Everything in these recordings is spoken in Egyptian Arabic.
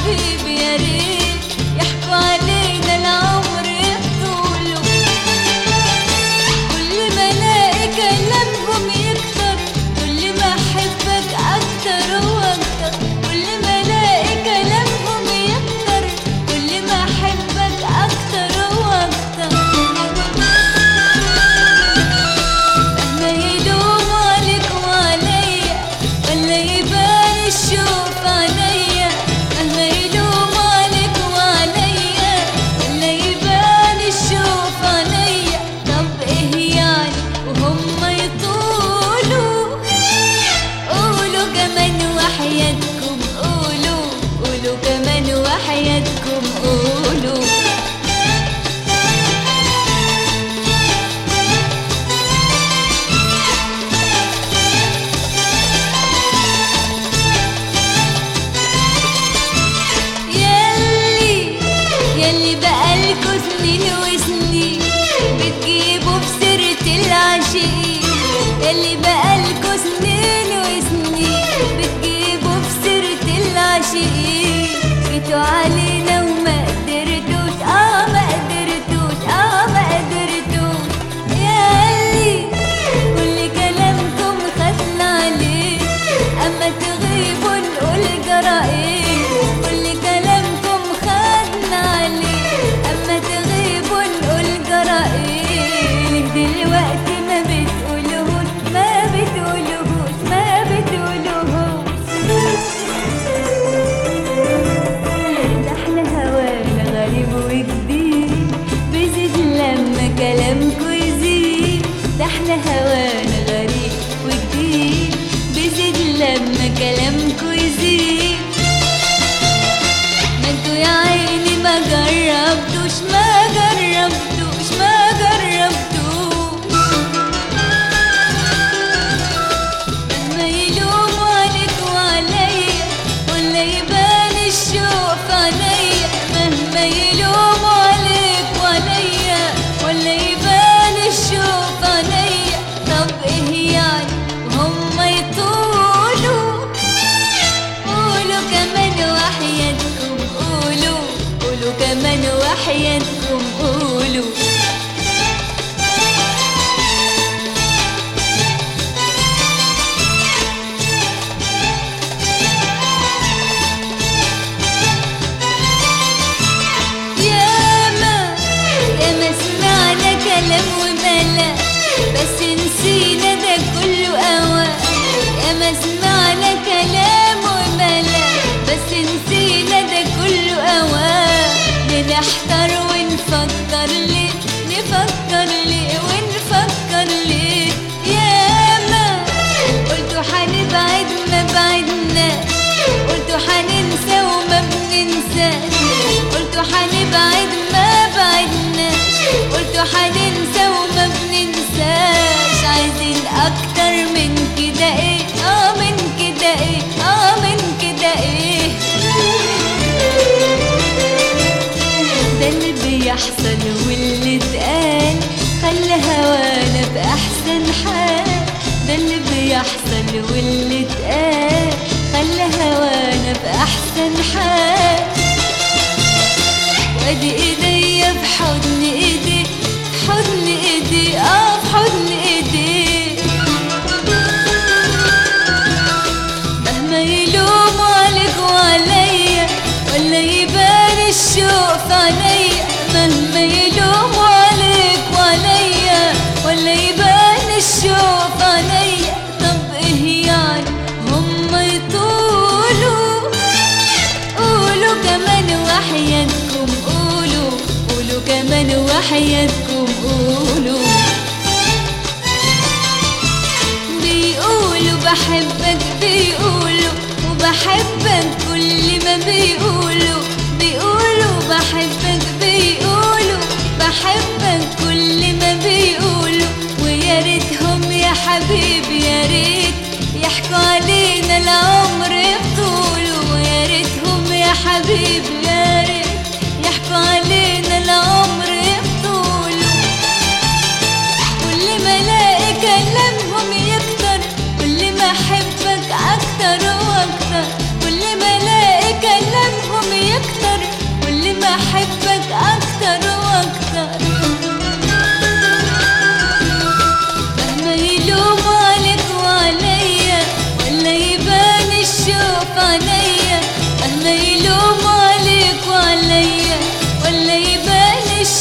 حبيبي يا ريت يحكوا علينا العمر يطولوا كل ما الاقي كلامهم يكتر كل ما احبك اكتر واكتر كل ما الاقي كلامهم يكتر كل ما احبك اكتر واكتر مهما يلوموا عليك وعليا ولا يبان الشوف عليا مهما يلوموا عليك وعليا ولا يبان الشوف عليا طب ايه يعني وهم يطولوا قولوا كمان وحياتكم قولوا قولوا كمان وحياتكم قولوا ياللي ياللي بقالكوا سنين وسنين بتجيبوا في سيرة العاشقين ياللي بقالكوا سنين وسنين بتجيبوا في سيرة العاشقين جيتوا علينا وما قدرتوش اه ما قدرتوش اه ما قدرتوش ياللي كل كلامكم خدنا عليه اما تغيبوا نقول جرائم كل كلامكم خدنا عليه اما تغيبوا نقول جرائم دلوقتي ما بتقولوش ما بتقولوش ما بتقولوش ده احنا هوانا غريب وجديد بيزيد لما كلامكوا يزيد ده احنا هوانا غريب وجديد بيزيد لما كلامكوا يزيد ما انتوا يا عيني ما جربتوش ما جربتوش ما جربتوش مهما يلوموا عليك وعليا ولا يبان الشوق عليا مهما يلوموا عليك وعليا ولا يبان الشوق عليا طب ايه يعني وهم يطولوا قولوا كمان وحياتكم قولوا قولوا كمان وحياتكم قولوا ياما ياما سمعنا كلام وملا بس نسينا ده كله اوان ياما سمعنا كلام وملا بس نسينا ده كله اوان بنحتار ونفكر ليه نفكر ليه ونفكر ليه ياما قلتوا حنبعد ما بعدناش قلتوا حننسى وما بننساش قلتوا حنبعد ما بعدناش قلتوا حننسى وما بننساش عايزين اكتر من كده ايه اه من كده ايه اه من كده ايه ده اللي بيحصل واللي اتقال خلى هوانا بأحسن حال ده اللي بيحصل واللي اتقال خلى هوانا بأحسن حال وادي ايديا في حضن ايدي في حضن ايدي اه في حضن ايدي مهما يلوموا عليك وعليا ولا يبان الشوق في عليا مهما يلوموا عليك وعليا ولا يبان الشوق في عليا طب ايه يعني هم يطولوا قولوا كمان وحياتكم قولوا قولوا كمان وحياتكم قولوا بيقولوا بحبك بيقولوا وبحبك كل ما بيقولوا بيقولوا بحبك بيقولوا بحبك كل ما بيقولوا ويا ريتهم يا حبيبي يا ريت يحكوا علينا العمر يطولوا ويا ريتهم يا حبيبي يا ريت يحكوا علينا العمر يطولوا كل ما الاقي كلامهم يكتر كل ما احبك اكتر واكتر كل ما الاقي كلامهم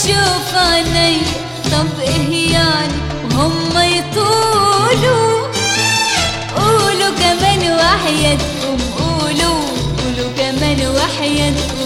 تشوف عيني طب ايه يعني وهم يطولوا قولوا كمان وحياتكم قولوا قولوا كمان وحياتكم